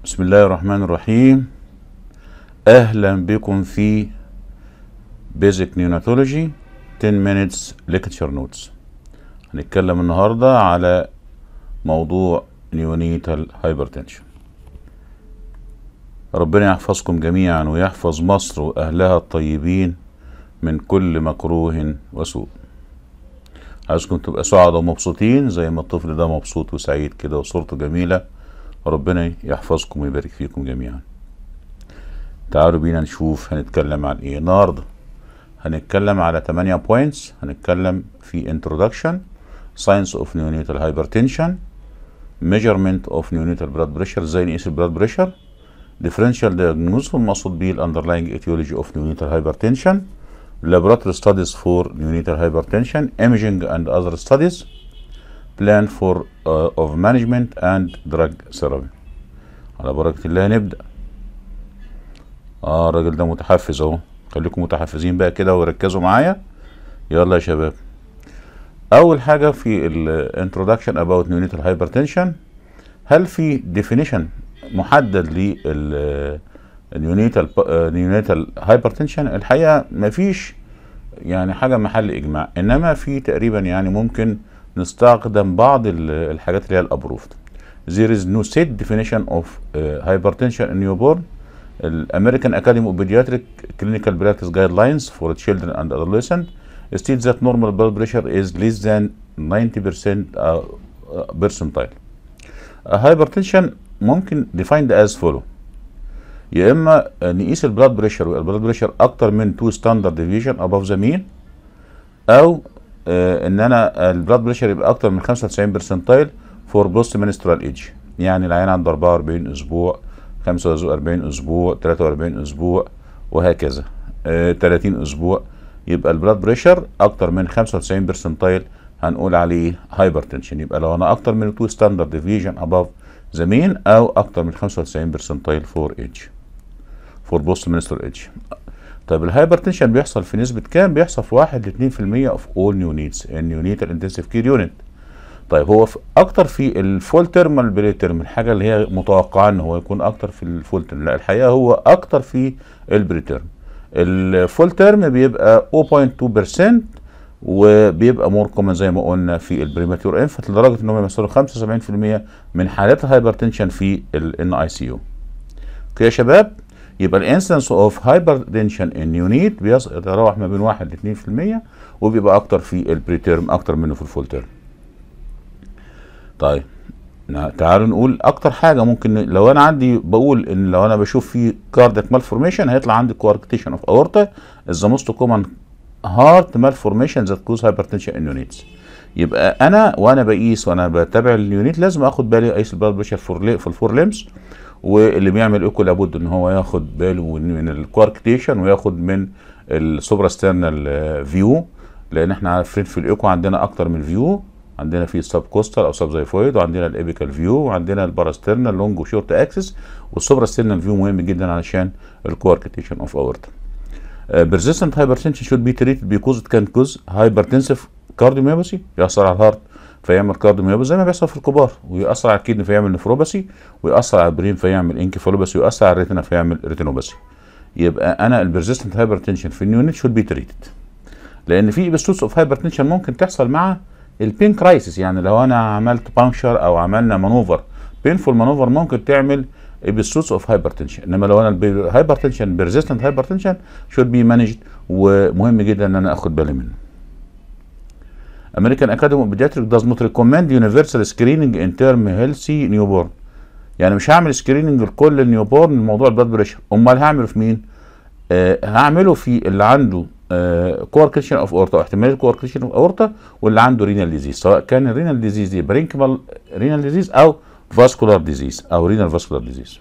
بسم الله الرحمن الرحيم اهلا بكم في Basic Neonatology 10 minutes lecture notes هنتكلم النهاردة على موضوع neonatal hypertension ربنا يحفظكم جميعا ويحفظ مصر واهلها الطيبين من كل مكروه وسوء عايزكم تبقى سعداء ومبسوطين زي ما الطفل ده مبسوط وسعيد كده وصورته جميلة ربنا يحفظكم ويبارك فيكم جميعا تعالوا بينا نشوف هنتكلم عن ايه النهارده هنتكلم على 8 بوينتس هنتكلم في introduction science of neonatal hypertension measurement of neonatal blood pressure ازاي نقيس البلاد بريشر differential diagnosis والمقصود بيه underlying etiology of neonatal hypertension laboratory studies for neonatal hypertension imaging and other studies plan for uh, of management and drug therapy على بركة الله نبدأ اه الراجل ده متحفز اهو خليكم متحفزين بقى كده وركزوا معايا يلا يا شباب اول حاجة في الانترودكشن about neonatal hypertension هل في definition محدد لل نيونيتال نيونيتال هايبرتنشن الحقيقه مفيش يعني حاجه محل اجماع انما في تقريبا يعني ممكن نستخدم بعض الحاجات اللي هي الابروفد there is no set definition of uh, hypertension in newborn الامريكان اكاديمي اوف بيدياتريك كلينيكال براكتس جايد لاينز فور children and adolescent states that normal blood pressure is less than 90% uh, percentile uh, hypertension ممكن defined as follow يا اما نقيس البلاد بريشر والبلاد بريشر اكتر من 2 ستاندرد ديفيجن اباف ذا مين او آه ان انا البلاد بريشر يبقى اكتر من 95 برسنتايل فور بوست منسترال ايج يعني العيان عنده 44 اسبوع 45 اسبوع 43 اسبوع وهكذا آه 30 اسبوع يبقى البلاد بريشر اكتر من 95 برسنتايل هنقول عليه هايبرتنشن يبقى لو انا اكتر من 2 ستاندرد ديفيجن اباف ذا مين او اكتر من 95 برسنتايل فور ايج فور بوست منستر ايدج طيب الهايبرتنشن بيحصل في نسبة كام؟ بيحصل في 1 ل 2% اوف اول نيونيتس النيونيتال انتنسيف كير يونت طيب هو في اكتر في الفول تيرم ولا البري تيرم الحاجة اللي هي متوقعة ان هو يكون اكتر في الفول تيرم لا الحقيقة هو اكتر في البري تيرم الفول تيرم بيبقى 0.2% وبيبقى مور كومن زي ما قلنا في البريماتور انفت لدرجه ان هم يمثلوا 75% من حالات الهايبرتنشن في الان اي سي يو. اوكي يا شباب يبقى الانسنس اوف هايبرتنشن ان يونيت بيتراوح ما بين 1 ل 2% وبيبقى اكتر في البري تيرم اكتر منه في الفول تيرم. طيب تعالوا نقول اكتر حاجه ممكن لو انا عندي بقول ان لو انا بشوف في كاردياك مالفورميشن هيطلع عندي كواركتيشن اوف اورتا از ذا موست كومن هارت مالفورميشن ذات كوز هايبرتنشن ان يونيتس يبقى انا وانا بقيس وانا بتابع اليونيت لازم اخد بالي اقيس البلاد بريشر فور في الفور ليمز واللي بيعمل ايكو لابد ان هو ياخد باله من الكواركتيشن وياخد من السوبرا ستيرنال فيو لان احنا عارفين في الايكو عندنا اكتر من فيو عندنا في السب كوستال او سب زيفويد وعندنا الابيكال فيو وعندنا الباراسترنال لونج وشورت اكسس والسوبرا ستيرنال فيو مهم جدا علشان الكواركتيشن اوف اورتا persistent hypertension should be treated because it can cause hypertensive cardiomyopathy يأثر على الهارت فيعمل كارديوميوباثي زي ما بيحصل في الكبار ويأثر على الكدني فيعمل نفروباثي ويأثر على البرين فيعمل انكفالوباثي ويأثر على الريتنا فيعمل ريتينوباثي يبقى انا البرزيستنت هايبرتنشن في النيونيت شود بي تريتد لان في ابستوتس اوف هايبرتنشن ممكن تحصل مع البين كرايسيس يعني لو انا عملت بانكشر او عملنا مانوفر بينفول مانوفر ممكن تعمل ابستوتس اوف هايبرتنشن انما لو انا الهايبرتنشن بيرزيستنت هايبرتنشن شود بي مانجد ومهم جدا ان انا اخد بالي منه American Academy of Pediatrics does not recommend universal screening in term healthy newborn يعني مش هعمل سكريننج لكل النيوبورن موضوع البلاد بريشر امال هعمله في مين آه هعمله في اللي عنده كواركشن اوف اورتا احتمال كواركشن اوف اورتا واللي عنده رينال ديزيز سواء كان الرينال ديزيز دي برينكمال رينال ديزيز او فاسكولار ديزيز او رينال فاسكولار ديزيز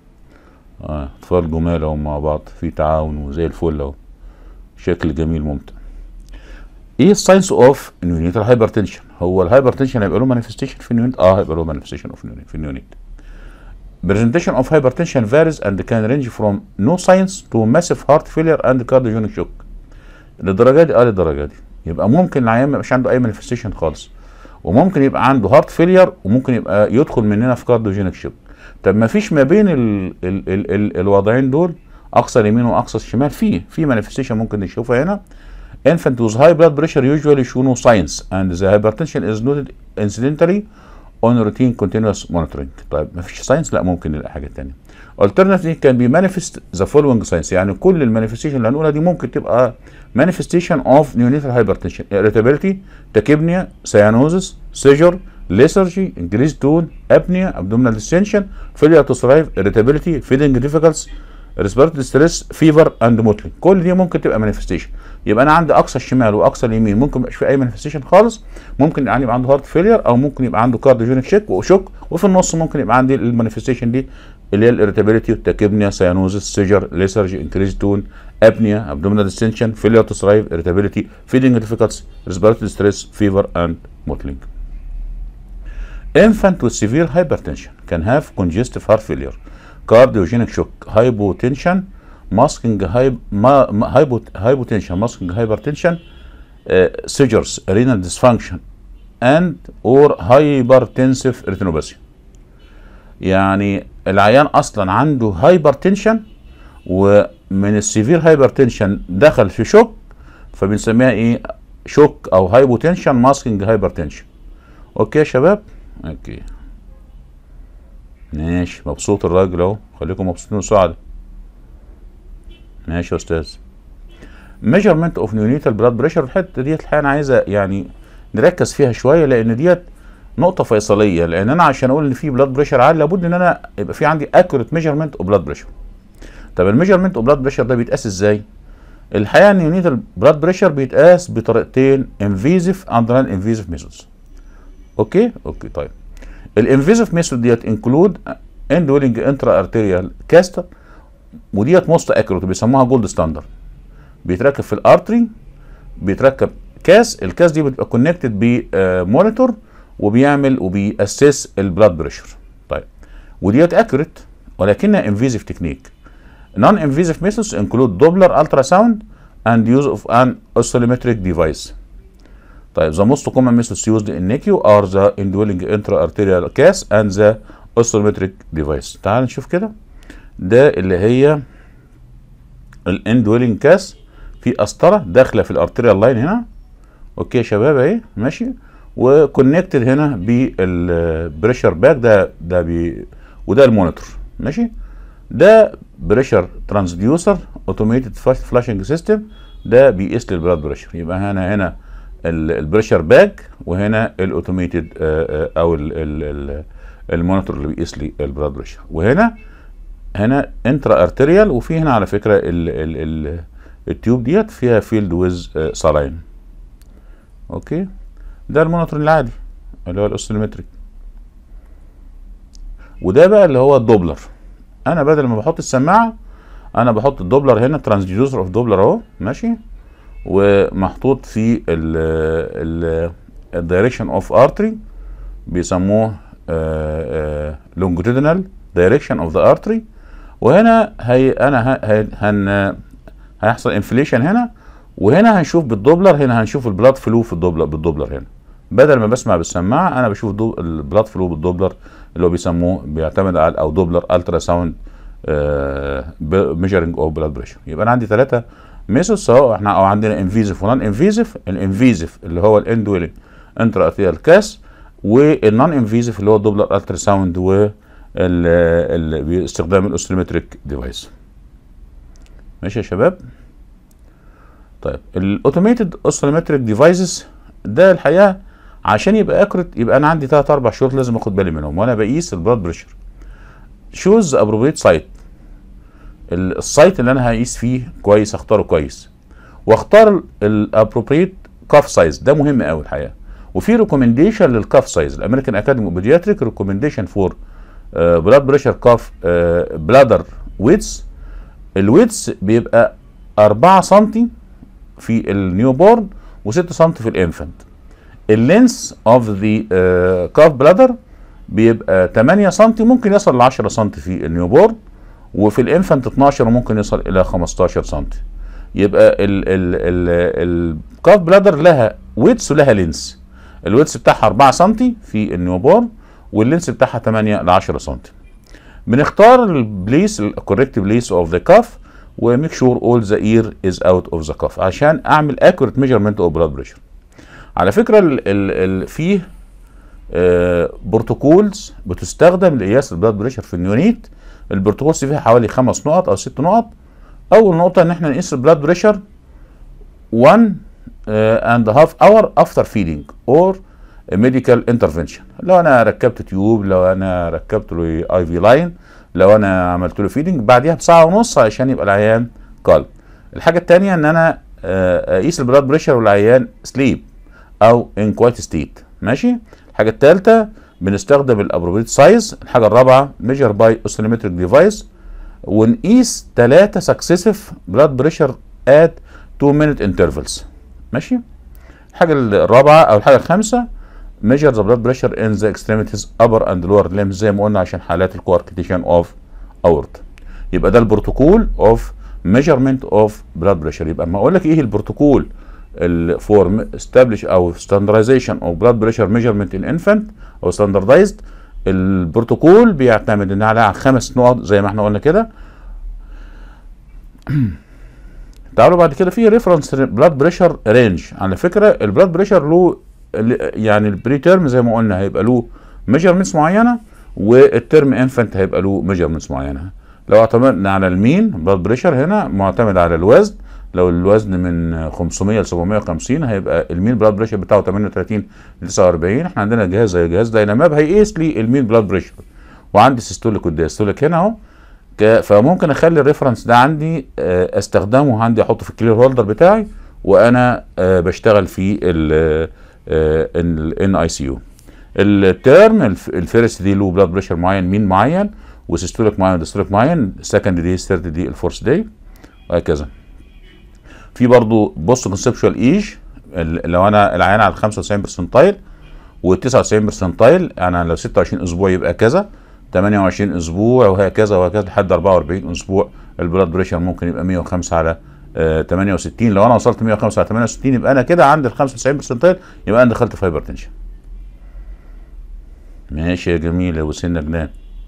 اه اطفال جمال اهو مع بعض في تعاون وزي الفل اهو شكل جميل ممتع ايه الساينس اوف نيونيتال هايبرتنشن هو الهايبرتنشن هيبقى له مانيفستيشن في النيونيت اه هيبقى له مانيفستيشن اوف في النيونيت presentation of hypertension varies and can range from no signs to massive heart failure and cardiogenic shock للدرجه دي اه للدرجه دي يبقى ممكن العيان ما يبقاش عنده اي مانيفستيشن خالص وممكن يبقى عنده هارت فيلير وممكن يبقى يدخل مننا في كارديوجينيك شوك طب ما فيش ما بين ال ال ال ال الوضعين دول اقصى اليمين واقصى الشمال في في مانيفستيشن ممكن نشوفها هنا infant with high blood pressure usually show no signs and the hypertension is noted incidentally on routine continuous monitoring طيب ما فيش ساينس لا ممكن نلاقي حاجه ثانيه alternatively can be manifest the following signs يعني كل المانيفستيشن اللي هنقولها دي ممكن تبقى manifestation of neonatal hypertension irritability tachypnea cyanosis seizure lethargy increased tone apnea abdominal distension failure to thrive irritability feeding difficulties respiratory stress fever and mottling كل دي ممكن تبقى مانيفستيشن يبقى انا عندي اقصى الشمال واقصى اليمين ممكن ميبقاش في اي مانيفستيشن خالص ممكن يعني يبقى عنده هارت فيلير او ممكن يبقى عنده كارديوجينيك شيك وشوك وفي النص ممكن يبقى عندي المانيفستيشن دي اللي هي الاريتابيليتي والتاكيبنيا سيانوزس سيجر ليسرجي انكريز تون ابنيا ابدومينال ديستنشن فيلير تو ثرايف irritability feeding difficulties respiratory stress fever and mottling Infant with severe hypertension can have congestive heart failure, cardiogenic shock, hypotension, masking hy- ma- ma- hypo- hypotension, masking hypertension, uh, seizures, renal dysfunction, and or hypertensive retinopathy. يعني العيان اصلا عنده هايبرتنشن ومن السيفير هايبرتنشن دخل في شوك فبنسميها ايه شوك او هايبوتنشن ماسكينج هايبرتنشن اوكي يا شباب اوكي ماشي مبسوط الراجل اهو خليكم مبسوطين وسعداء ماشي يا استاذ ميجرمنت اوف نيونيتال بلاد بريشر الحته ديت الحقيقه انا عايزه يعني نركز فيها شويه لان ديت نقطه فيصليه لان انا عشان اقول ان في بلاد بريشر عالي لابد ان انا يبقى في عندي اكوريت ميجرمنت اوف بلاد بريشر طب الميجرمنت اوف بلاد بريشر ده بيتقاس ازاي الحقيقه ان يونيتال بلاد بريشر بيتقاس بطريقتين انفيزيف اند نون انفيزيف ميثودز اوكي اوكي طيب الانفيزيف ميثود ديت انكلود اندولينج انترا ارتيريال كاستر وديت موست اكيوريت بيسموها جولد ستاندرد بيتركب في الارتري بيتركب كاس الكاس دي بتبقى كونكتد بمونيتور وبيعمل وبيأسس البلاد بريشر طيب وديت اكيوريت ولكنها انفيزيف تكنيك نون انفيزيف ميثودز انكلود دوبلر الترا ساوند اند يوز اوف ان oscillometric ديفايس طيب the most common methods used in NICU are the indwelling intra-arterial case and the oscillometric device تعال نشوف كده ده اللي هي الاندويلنج كاس في قسطره داخله في الارتيريال لاين هنا اوكي يا شباب اهي ماشي وكونكتد هنا بالبريشر باك ده ده بي وده المونيتور ماشي ده بريشر ترانسديوسر اوتوميتد فلاشنج سيستم ده بيقيس لي البلاد بريشر يبقى هنا هنا البريشر باك وهنا الاوتوميتد او ال ال ال المونيتور اللي بيقيس لي البلاد بريشر وهنا هنا انترا ارتريال وفي هنا على فكره ال ال ال التيوب ديت فيها فيلد ويز سلاين اوكي ده المونيتور العادي اللي هو الاوسيلومتريك وده بقى اللي هو الدوبلر انا بدل ما بحط السماعه انا بحط الدوبلر هنا ترانسديوسر اوف دوبلر اهو ماشي ومحطوط في ال الدايركشن اوف ارتري بيسموه لونجيتودينال دايركشن اوف ذا ارتري وهنا هي انا هي هن هيحصل انفليشن هنا وهنا هنشوف بالدوبلر هنا هنشوف البلاد فلو في الدوبلر بالدوبلر هنا بدل ما بسمع بالسماعه انا بشوف البلاد فلو بالدوبلر اللي هو بيسموه بيعتمد على او دوبلر الترا ساوند ميجرنج اوف بلاد بريشر يبقى انا عندي ثلاثه ميثود سواء احنا او عندنا انفيزيف ونون انفيزيف الانفيزيف اللي هو الاندويلنج انترا ارتيال كاس والنون انفيزيف اللي هو الدوبلر الترا ساوند و باستخدام الاوسيلومتريك ديفايس ماشي يا شباب طيب الاوتوميتد اوسيلومتريك ديفايسز ده الحقيقه عشان يبقى اكوريت يبقى انا عندي ثلاث اربع شروط لازم اخد بالي منهم وانا بقيس البلاد بريشر شوز ابروبريت سايت السايت اللي انا هقيس فيه كويس اختاره كويس واختار الابروبريت كاف سايز ده مهم قوي الحقيقه وفي ريكومنديشن للكاف سايز الامريكان اكاديمي اوف بيدياتريك ريكومنديشن فور بلاد بريشر كاف بلادر ويتس الويتس بيبقى 4 سم في النيو بورن و6 سم في الانفنت اللينس اوف ذا كاف بلادر بيبقى 8 سم ممكن يصل ل 10 سم في النيو بورن وفي الانفنت 12 وممكن يوصل الى 15 سم يبقى الكاف بلادر لها ويتس ولها لينس الويتس بتاعها 4 سم في النيوبورن واللينس بتاعها 8 ل 10 سم بنختار البليس الكوريكت بليس اوف ذا كاف وميك شور اول ذا اير از اوت اوف ذا كاف عشان اعمل اكوريت ميجرمنت اوف بلاد بريشر على فكره ال ال ال فيه آه بروتوكولز بتستخدم لقياس البلاد بريشر في النيونيت البروتوكولز فيها حوالي خمس نقط او ست نقط اول نقطه ان احنا نقيس البلاد بريشر 1 اند هاف اور افتر فيدنج اور ميديكال انترفنشن لو انا ركبت تيوب لو انا ركبت له اي في لاين لو انا عملت له فيدنج بعديها بساعه ونص عشان يبقى العيان قلب الحاجه الثانيه ان انا اقيس البلاد بريشر والعيان سليب او ان كوايت ستيت ماشي الحاجه الثالثه بنستخدم الابروبريت سايز الحاجه الرابعه ميجر باي اوسيلومتريك ديفايس ونقيس ثلاثه سكسيسيف بلاد بريشر ات 2 مينت انترفلز ماشي الحاجه الرابعه او الحاجه الخامسه measure the blood pressure in the extremities upper and lower limbs زي ما قلنا عشان حالات الكواركتيشن اوف aorta يبقى ده البروتوكول اوف measurement اوف blood pressure يبقى اما اقول لك ايه البروتوكول فور establish او standardization of blood pressure measurement in infant او standardized البروتوكول بيعتمد ان على خمس نقط زي ما احنا قلنا كده تعالوا بعد كده في ريفرنس بلاد بريشر رينج على فكره البلاد بريشر له يعني البري تيرم زي ما قلنا هيبقى له ميجرمنتس معينه والترم انفنت هيبقى له ميجرمنتس معينه لو اعتمدنا على المين بلاد بريشر هنا معتمد على الوزن لو الوزن من 500 ل 750 هيبقى المين بلاد بريشر بتاعه 38 ل 49 احنا عندنا جهاز زي جهاز دايناماب هيقيس لي المين بلاد بريشر وعندي سيستوليك والديستوليك هنا اهو فممكن اخلي الريفرنس ده عندي استخدمه عندي احطه في الكلير هولدر بتاعي وانا بشتغل في الان اي سي يو الترم الفيرست دي له بلاد بريشر معين مين معين وسيستوليك معين وديستوليك معين السكند دي الثيرد دي الفورث دي وهكذا في برضو بوست كونسبشوال ايج لو انا العيان على 95 برسنتايل و99 برسنتايل يعني لو 26 اسبوع يبقى كذا 28 اسبوع وهكذا وهكذا لحد 44 اسبوع البلاد بريشر ممكن يبقى 105 على آه 68 لو انا وصلت 105 على 68 يبقى انا كده عند ال 95 برسنتايل يبقى انا دخلت في هايبرتنشن ماشي يا جميل يا ابو سنه جنان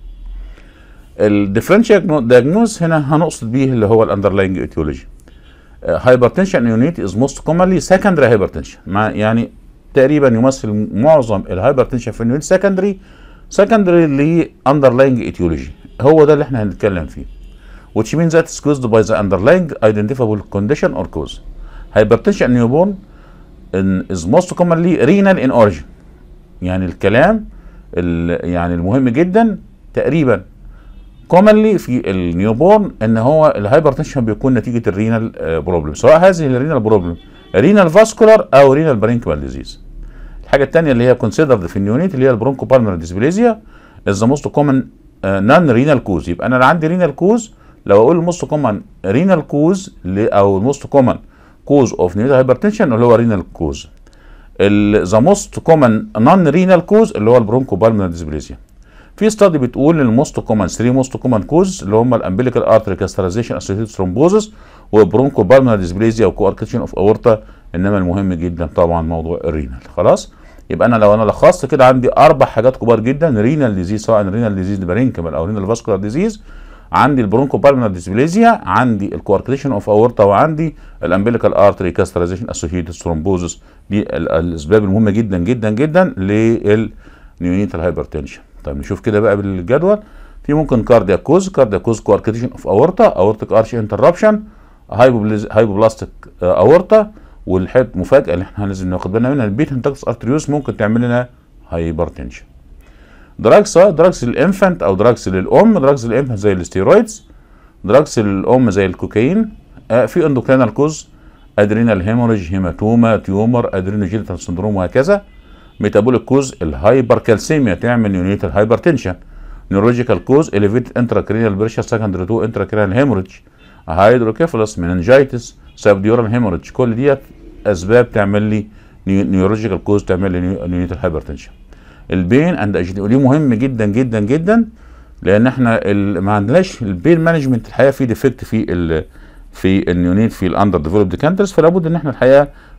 الديفرنشال دايجنوز هنا هنقصد بيه اللي هو الاندرلاينج ايتيولوجي هايبرتنشن يونيت از موست كومنلي سكندري هايبرتنشن يعني تقريبا يمثل معظم الهايبرتنشن في اليونيت سكندري سكندري لاندرلاينج ايتيولوجي هو ده اللي احنا هنتكلم فيه which means that is caused by the underlying identifiable condition or cause hypertension in newborn is most commonly renal in origin يعني الكلام يعني المهم جدا تقريبا commonly في النيوبورن ان هو الهايبرتنشن بيكون نتيجه الرينال بروبلم سواء هذه الرينال بروبلم رينال فاسكولار او رينال برينكمال ديزيز الحاجه الثانيه اللي هي كونسيدرد في النيونيت اللي هي البرونكو بالمر ديسبليزيا از ذا موست كومن نون رينال كوز يبقى انا عندي رينال كوز لو اقول الموست كومن رينال كوز او الموست كومن كوز اوف نيوتا هايبرتنشن اللي هو رينال كوز ذا موست كومن نون رينال كوز اللي هو البرونكو بالمر ديسبليزيا في ستادي بتقول ان الموست كومن 3 موست كومن كوز اللي هم الامبليكال ارتري كاسترايزيشن اسوسيتد ثرومبوزس وبرونكو بالمر ديسبليزيا وكواركشن اوف اورتا انما المهم جدا طبعا موضوع الرينال خلاص يبقى انا لو انا لخصت كده عندي اربع حاجات كبار جدا رينال ديزيز سواء رينال ديزيز برينكمال او رينال فاسكولار ديزيز عندي البرونكو بالمر ديسبليزيا عندي الكواركليشن اوف اورتا وعندي الامبليكال ارتري كاسترايزيشن اسوسيتد ثرومبوزس دي الاسباب المهمه جدا جدا جدا للنيونيتال هايبرتنشن طيب نشوف كده بقى بالجدول في ممكن كاردياك كوز كاردياك كوز كواركتيشن اوف اورتا اورتيك ارش انتربشن هايبوبلاستيك اورتا والحته مفاجاه اللي احنا لازم ناخد بالنا منها البيت هنتكس ارتريوس ممكن تعمل لنا هايبرتنشن دراجز سواء دراجز للانفانت او دراجز للام دراجز للانفانت زي الستيرويدز دراجز للام زي الكوكايين آه في اندوكرينال كوز ادرينال هيموريج هيماتوما تيومر ادرينوجينيتال سندروم وهكذا ميتابوليك كوز الهايبر كالسيميا تعمل يونيتال هايبرتنشن نيورولوجيكال كوز اليفيت انتراكرينال بريشر سكندري تو انتراكرينال هيموريج هيدروكيفالس مننجايتس سبديورال هيموريج كل ديت اسباب تعمل لي نيورولوجيكال كوز تعمل لي نيونيتال هايبرتنشن البين اند اجيتي ودي مهم جدا جدا جدا لان احنا ما عندناش البين مانجمنت الحقيقه في ديفكت في ال في النيونيت في الاندر ديفلوبد كانترز فلا بد ان احنا الحقيقه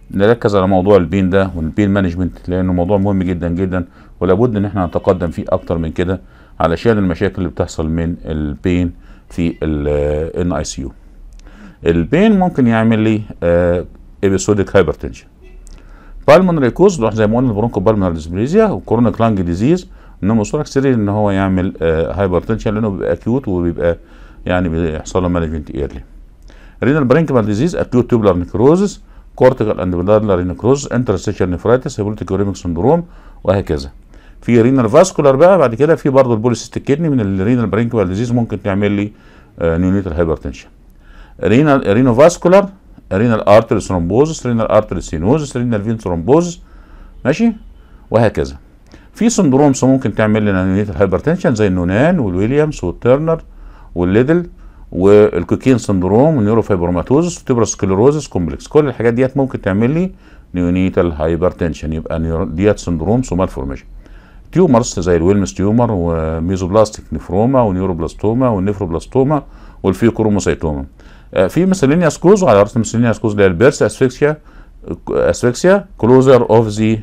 نركز على موضوع البين ده والبين مانجمنت لانه موضوع مهم جدا جدا ولابد ان احنا نتقدم فيه اكتر من كده علشان المشاكل اللي بتحصل من البين في الان اي سي يو البين ممكن يعمل لي ابيسوديك هايبرتنشن بالمونري كوز زي ما قلنا البرونكو بالمونري ديسبليزيا وكورونيك لانج ديزيز انما صورك سرير ان هو يعمل هايبرتنشن لانه بيبقى اكيوت وبيبقى يعني بيحصل له مانجمنت ايرلي رينال برينكمال ديزيز اكيوت تيوبلر نيكروزس كورتيكال اند بلادلر نيكروز انترستيشن نيفرايتس هيبوليتيك اوريميك سندروم وهكذا في رينال فاسكولار بقى بعد كده في برضه البوليسيستيك كدني من الرينال برينكمال ديزيز ممكن تعمل لي نيونيتال هايبرتنشن رينال رينو فاسكولار رينال ارتري ثرومبوزس رينال ارتري سينوزس رينال فين ثرومبوزس ماشي وهكذا في سندرومز ممكن تعمل لنا نيونيتال هايبرتنشن زي النونان والويليامز والترنر والليدل والكوكين سندروم والنيوروفايبروماتوزس وتبرا سكليروزس كومبلكس كل الحاجات ديت ممكن تعمل لي نيونيتال هايبرتنشن يبقى ديت سندروم سومال فورميشن تيومرز زي الويلمس تيومر وميزوبلاستيك نفروما ونيوروبلاستوما والنيفروبلاستوما والفيوكروموسايتوما في مسلينياس كوز وعلى راس مسلينياس كوز اللي هي البيرس اسفكسيا اسفكسيا كلوزر اوف ذا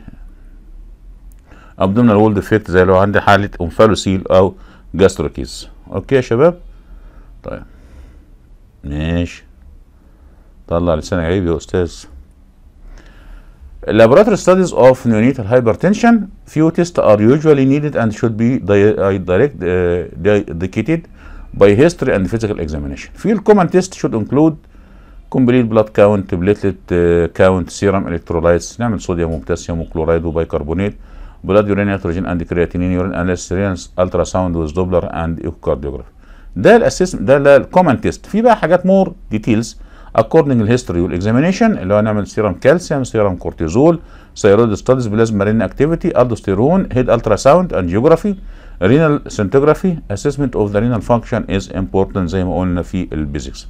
ابدومينال وول ديفكت زي لو عندي حاله انفالوسيل او جاستروكيز اوكي يا شباب طيب ماشي طلع لسانك عيب يا استاذ Laboratory studies of neonatal hypertension few tests are usually needed and should be di direct uh, dedicated by history and physical examination. في common test should include complete blood count, platelet uh, count, serum electrolytes نعمل صوديوم وبوتاسيوم وكلورايد وبيكربونات blood urine nitrogen and creatinine urine analysis ultrasound with Doppler and echocardiography. ده الاساس ده الكومن تيست في بقى حاجات مور ديتيلز اكوردنج الهيستوري والاكزامينيشن اللي هو نعمل سيرم كالسيوم سيرم كورتيزول ثيرويد ستاديز بلازما رين اكتيفيتي الدوستيرون هيد الترا ساوند انجيوجرافي رينال سنتوجرافي اسسمنت اوف ذا رينال فانكشن از امبورتنت زي ما قلنا في البيزكس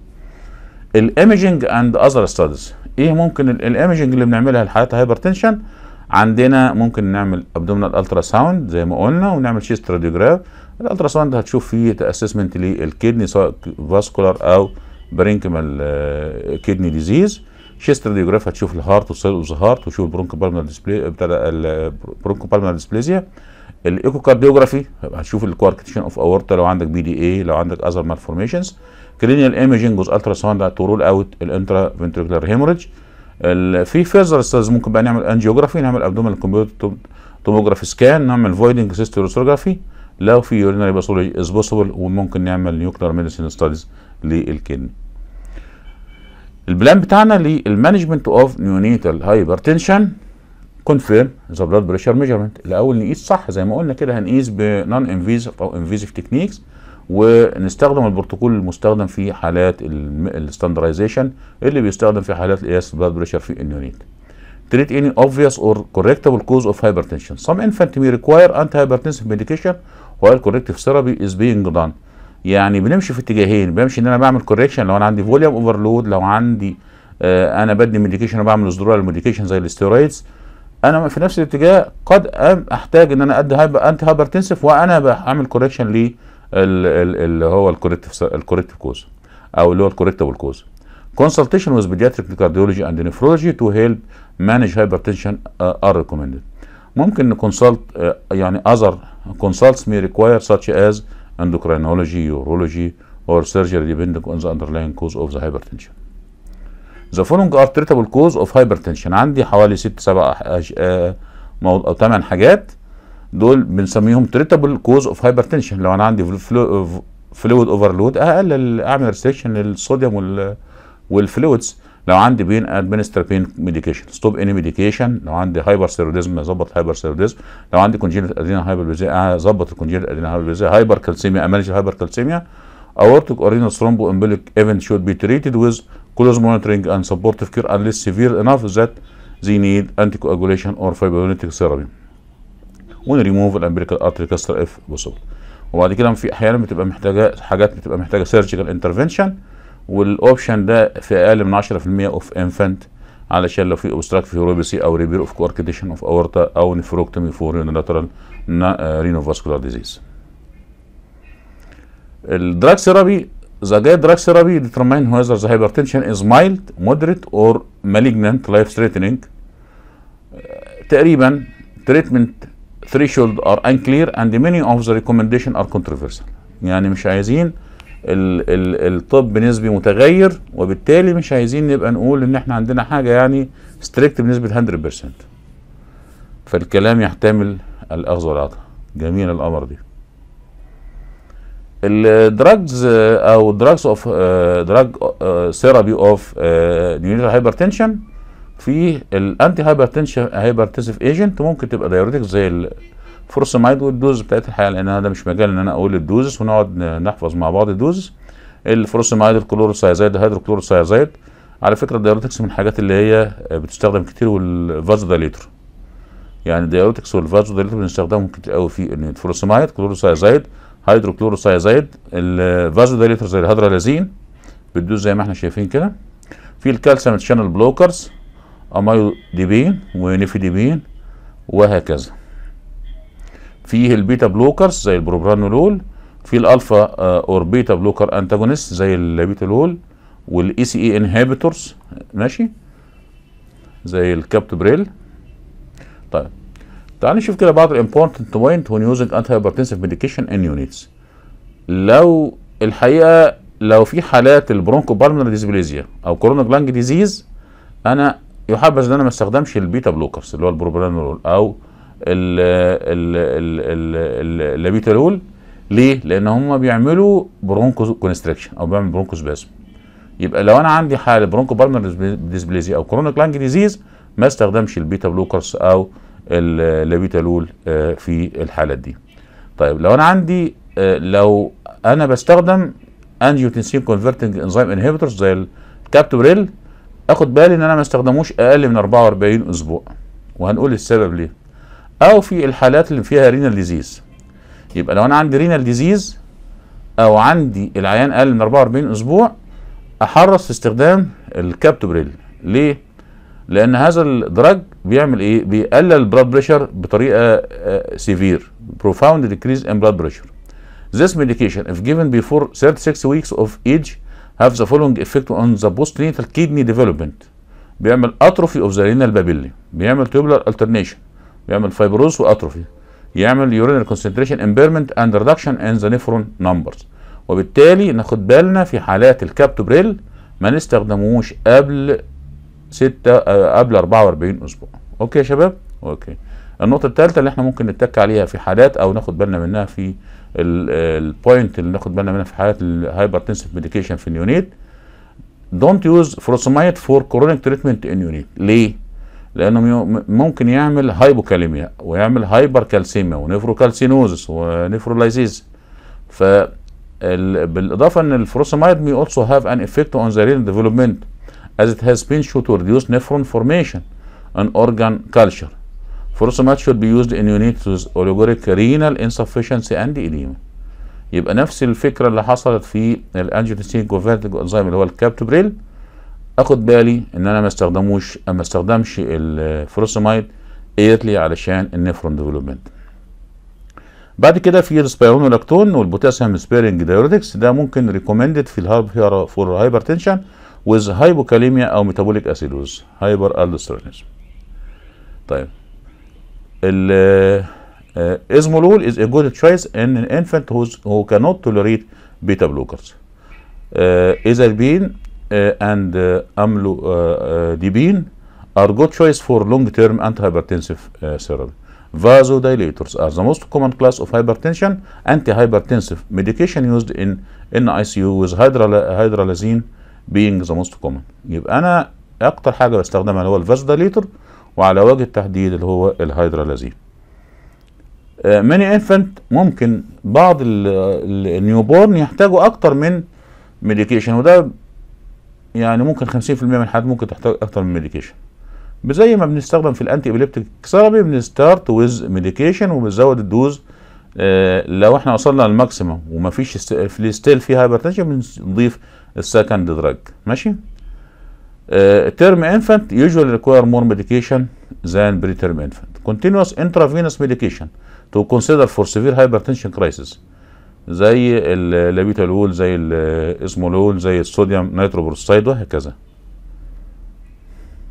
الايمجنج اند اذر ستاديز ايه ممكن الايمجنج اللي بنعملها لحالات هايبرتنشن عندنا ممكن نعمل ابدومينال الترا ساوند زي ما قلنا ونعمل شيست راديوجراف الالترا ساوند هتشوف فيه اسسمنت للكدني سواء فاسكولار او برينكمال كدني ديزيز شيست راديوجراف هتشوف الهارت والسيل اوف ذا هارت وتشوف البرونكو بالمال ديسبلاي بتاع البرونكو بالمال ديسبليزيا الايكو كارديوجرافي هتشوف الكواركتيشن اوف اورتا لو عندك بي دي اي لو عندك اذر مالفورميشنز كلينيال ايمجنج وذ الترا ساوند تو رول اوت الانترا فنتريكولار هيموريدج في فيرزر ستاز ممكن بقى نعمل انجيوجرافي نعمل ابدومينال كمبيوتر توموجرافي سكان نعمل فويدنج سيستيروسوجرافي لو في يورينري باثولوجي از بوسيبل وممكن نعمل نيوكلير ميديسين ستاديز للكدني البلان بتاعنا للمانجمنت اوف نيونيتال هايبرتنشن كونفيرم ذا بلاد بريشر ميجرمنت الاول نقيس صح زي ما قلنا كده هنقيس بنون انفيزيف او انفيزيف تكنيكس ونستخدم البروتوكول المستخدم في حالات الستاندرايزيشن اللي بيستخدم في حالات قياس البلاد بريشر في النيونيت treat any obvious or correctable cause of hypertension. Some infant may require antihypertensive medication while corrective therapy is being done. يعني بنمشي في اتجاهين بمشي ان انا بعمل كوريكشن لو انا عندي فوليوم اوفرلود لو عندي آه انا بدي ميديكيشن وبعمل وذرول ميديكيشن زي الاستيرويدز انا في نفس الاتجاه قد احتاج ان انا ادي هايبر انتي هايبرتنسيف وانا بعمل كوريكشن ل اللي هو الكوريكتيف الكوريكتيف كوز او اللي هو الكوريكتابل كوز consultation with pediatric cardiology and nephrology to help manage hypertension uh, are recommended. ممكن نكونسلت uh, يعني other consults may require such as endocrinology, urology or surgery depending on the underlying cause of the hypertension. The following are treatable cause of hypertension. عندي حوالي ست سبع أو ثمان حاجات دول بنسميهم treatable cause of hypertension لو انا عندي فلويد اوفرلود اقلل اعمل ريستريكشن للصوديوم وال والفلويدز لو عندي بين ادمنستر بين ميديكيشن ستوب اني ميديكيشن لو عندي هايبر ثيروديزم اظبط هايبر ثيروديزم لو عندي كونجينيت ادرينا هايبر اظبط الكونجينيت ادرينا هايبر هايبر كالسيميا امانج هايبر كالسيميا aortic or renal thromboembolic event should be treated with close monitoring and supportive care unless severe enough that they need anticoagulation or fibrinolytic therapy. ون ريموف الامبريكال ارتري كاستر اف بوسيبل وبعد كده في احيانا بتبقى محتاجه حاجات بتبقى محتاجه سيرجيكال انترفنشن والاوبشن ده في اقل من 10% اوف انفانت علشان لو في اوبستراكت في روبسي او ريبير اوف كواركتيشن اوف اورتا او نفروكتومي فور يونيلاترال رينو فاسكولار ديزيز الدراج ثيرابي the guide drug therapy determine whether the hypertension is mild, moderate or malignant life threatening تقريبا treatment threshold are unclear and many of the recommendation are controversial يعني مش عايزين ال ال الطب نسبي متغير وبالتالي مش عايزين نبقى نقول ان احنا عندنا حاجه يعني ستريكت بنسبه 100% فالكلام يحتمل الاخذ والعطاء جميل الامر دي الدراجز او دراجز اوف دراج ثيرابي اوف نيونيتال هايبرتنشن في الانتي هايبرتنشن هايبرتنسيف ايجنت ممكن تبقى دايوريتكس زي الفورسمايد والدوز بتاعت الحقيقه لان هذا مش مجال ان انا اقول الدوزز ونقعد نحفظ مع بعض الدوز الفورسمايد الكلوروسايزايد الهيدروكلوروسايزايد على فكره الدايوريتكس من الحاجات اللي هي بتستخدم كتير والفازودايليتر يعني الدايوريتكس والفازودايليتر بنستخدمهم كتير قوي في الفورسمايد كلوروسايزايد هيدروكلوروسايزايد الفازودايليتر زي الهيدرالازين بتدوز زي ما احنا شايفين كده في الكالسيوم شانل بلوكرز امايوديبين ونيفيديبين وهكذا فيه البيتا بلوكرز زي البروبرانولول في الالفا اور بيتا بلوكر انتاجونست زي البيتالول والاي سي اي انهبيتورز ماشي زي الكابتوبريل طيب تعال نشوف كده بعض الامبورتنت بوينت when using antihypertensive medication in units لو الحقيقه لو في حالات البرونكو بالمونري ديسبليزيا او كورونيك لانج ديزيز انا يحبذ ان انا ما استخدمش البيتا بلوكرز اللي هو البروبرانولول او اللابيتالول ليه؟ لان هم بيعملوا برونكو كونستريكشن او بيعمل برونكو سباسم يبقى لو انا عندي حاله برونكو بالمونري ديسبليزيا او كورونيك لانج ديزيز ما استخدمش البيتا بلوكرز او اللابيتالول في الحالات دي طيب لو انا عندي لو انا بستخدم انجيوتنسين كونفرتنج انزيم انهبيتورز زي الكابتوبريل اخد بالي ان انا ما استخدموش اقل من 44 اسبوع وهنقول السبب ليه او في الحالات اللي فيها رينال ديزيز يبقى لو انا عندي رينال ديزيز او عندي العيان اقل من 44 اسبوع احرص في استخدام الكابتوبريل ليه لان هذا الدراج بيعمل ايه بيقلل البلاد بريشر بطريقه سيفير profound decrease in blood pressure this medication if given before 36 weeks of age have the following effect on the postnatal kidney development بيعمل atrophy of the renal papilla بيعمل tubular alternation بيعمل fibrosis واتروفي يعمل urinary concentration impairment and reduction in the nephron numbers وبالتالي ناخد بالنا في حالات الكابتوبريل ما نستخدموش قبل ستة قبل 44 اسبوع اوكي يا شباب اوكي النقطة الثالثة اللي احنا ممكن نتك عليها في حالات او ناخد بالنا منها في البوينت اللي ناخد بالنا منها في حالات الهايبرتنسيف ميديكيشن في اليونيت دونت يوز فروسمايد فور كورونيك تريتمنت ان يونيت ليه؟ لانه ممكن يعمل هايبوكاليميا ويعمل هايبر كالسيميا ونيفروكالسينوزس ونيفرولايزيز ف بالاضافه ان الفروسمايد may also have an effect on the renal development as it has been shown to reduce nephron formation and organ culture. Furosemide should be used in units with oliguric renal insufficiency and edema. يبقى نفس الفكره اللي حصلت في الانجيوتنسين كونفرتنج انزيم اللي هو الكابتوبريل اخد بالي ان انا ما استخدموش ما استخدمش الفروسمايد ايرلي علشان النفرون ديفلوبمنت بعد كده في السبيرونولاكتون والبوتاسيوم سبيرنج دايوريتكس ده ممكن ريكومندد في الهارب فور هايبرتنشن with hypokalemia او metabolic acidosis hyperaldosteronism طيب ال ازمولول is a good choice in an infant who's, who cannot tolerate beta blockers uh, ezalbine uh, and uh, amlodipine are good choice for long-term antihypertensive uh, therapy. Vasodilators are the most common class of hypertension, antihypertensive medication used in NICU with hydralazine being the most common. يبقى انا اكتر حاجه بستخدمها اللي هو الفازوديليتور وعلى وجه التحديد اللي هو الهيدرالازين. ماني انفنت ممكن بعض النيوبورن يحتاجوا اكتر من ميديكيشن وده يعني ممكن 50% من الحالات ممكن تحتاج اكتر من ميديكيشن زي ما بنستخدم في الانتي ابيليبتيك ثيرابي بنستارت ويز ميديكيشن وبنزود الدوز آه لو احنا وصلنا للماكسيمم ومفيش في ستيل فيها هايبرتنشن بنضيف السكند دراج ماشي تيرم انفانت usually require more medication than preterm infant continuous intravenous medication to consider for severe hypertension crisis زي اللابيتالول زي الاسمولول زي الصوديوم نيتروبروستايد وهكذا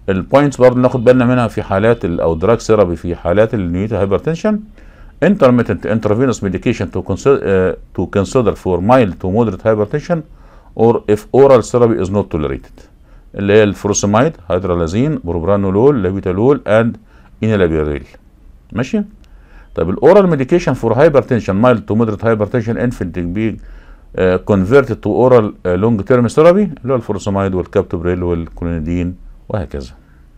البوينتس برضه ناخد بالنا منها في حالات ال- او دراج ثيرابي في حالات النيوتي هايبرتنشن intermittent intravenous medication to consider uh, to consider for mild to moderate hypertension or if oral therapy is not tolerated اللي هي الفروسمايد هيدرالازين بروبرانولول لابيتالول اند انيلابيريل ماشي طيب الاورال ميديكيشن فور هايبرتنشن مايلد تو مودريت هايبرتنشن انفنت بي كونفيرتد تو اورال لونج تيرم ثيرابي اللي هو الفروسمايد والكابتوبريل والكلونيدين وهكذا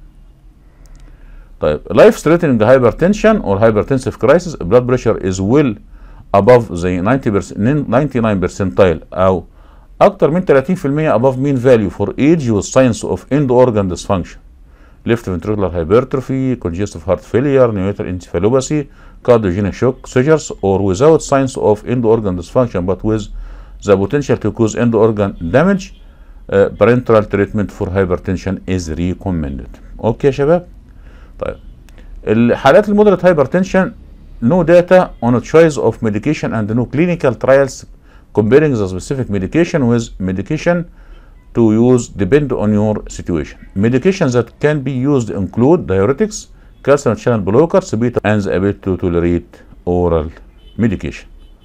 طيب life threatening hypertension or hypertensive crisis blood pressure is well above the 90% 99 percentile او اكتر من 30% above mean value for age with signs of end organ dysfunction left ventricular hypertrophy congestive heart failure neonatal encephalopathy cardiogenic shock seizures or without signs of end organ dysfunction but with the potential to cause end organ damage uh, parenteral treatment for hypertension is recommended اوكي يا شباب طيب الحالات المودريت هايبرتنشن no data on a choice of medication and no clinical trials comparing the specific medication with medication to use depend on your situation. Medications that can be used include diuretics, calcium channel blockers, beta, and the ability to tolerate oral medication.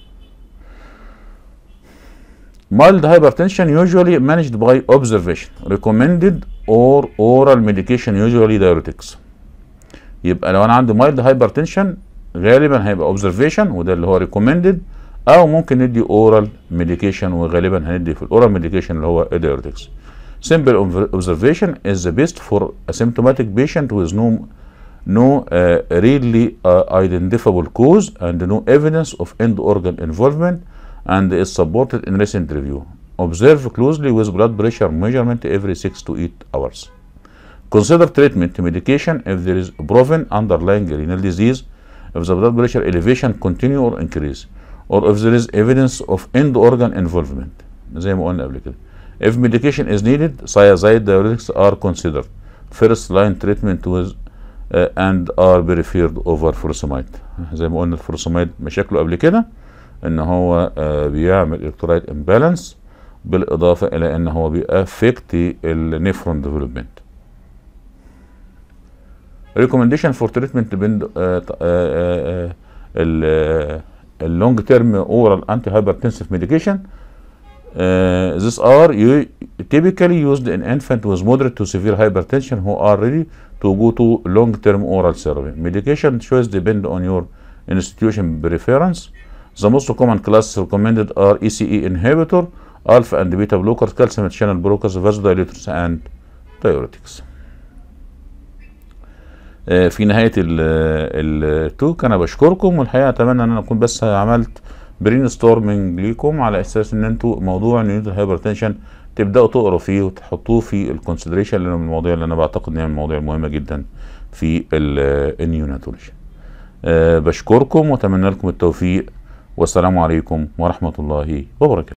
Mild hypertension usually managed by observation, recommended or oral medication usually diuretics. يبقى لو انا عندي مايلد هايبرتنشن غالبا هيبقى اوبزرفيشن وده اللي هو ريكومندد او ممكن ندي اورال ميديكيشن وغالبا هندي في الاورال ميديكيشن اللي هو اديورتكس simple observation is the best for asymptomatic patient with no no uh, really uh, identifiable cause and no evidence of end organ involvement and is supported in recent review observe closely with blood pressure measurement every 6 to 8 hours Consider treatment medication if there is proven underlying renal disease, if the blood pressure elevation continue or increase, or if there is evidence of end organ involvement. زي ما قلنا قبل كده. If medication is needed, thiazide diuretics are considered. First line treatment with uh, and are preferred over furosemide. زي ما قلنا الفروسمايد مشاكله قبل كده ان هو uh, بيعمل الكترولايت امبالانس بالاضافه الى ان هو بيأفكت النيفرون ديفلوبمنت. recommendation for treatment depend اللونج تيرم oral anti hypertensive medication uh, these are you typically used in infant with moderate to severe hypertension who are ready to go to long term oral therapy medication choice depend on your institution preference the most common classes recommended are ECE inhibitor alpha and beta blockers calcium channel blockers vasodilators and diuretics في نهايه التوك انا بشكركم والحقيقه اتمنى ان انا اكون بس عملت برين ستورمنج ليكم على اساس ان انتوا موضوع نيوتن هايبرتنشن تبداوا تقروا فيه وتحطوه في الكونسيدريشن لانه من المواضيع اللي انا بعتقد ان هي من المواضيع المهمه جدا في النيوناتولوجي بشكركم واتمنى لكم التوفيق والسلام عليكم ورحمه الله وبركاته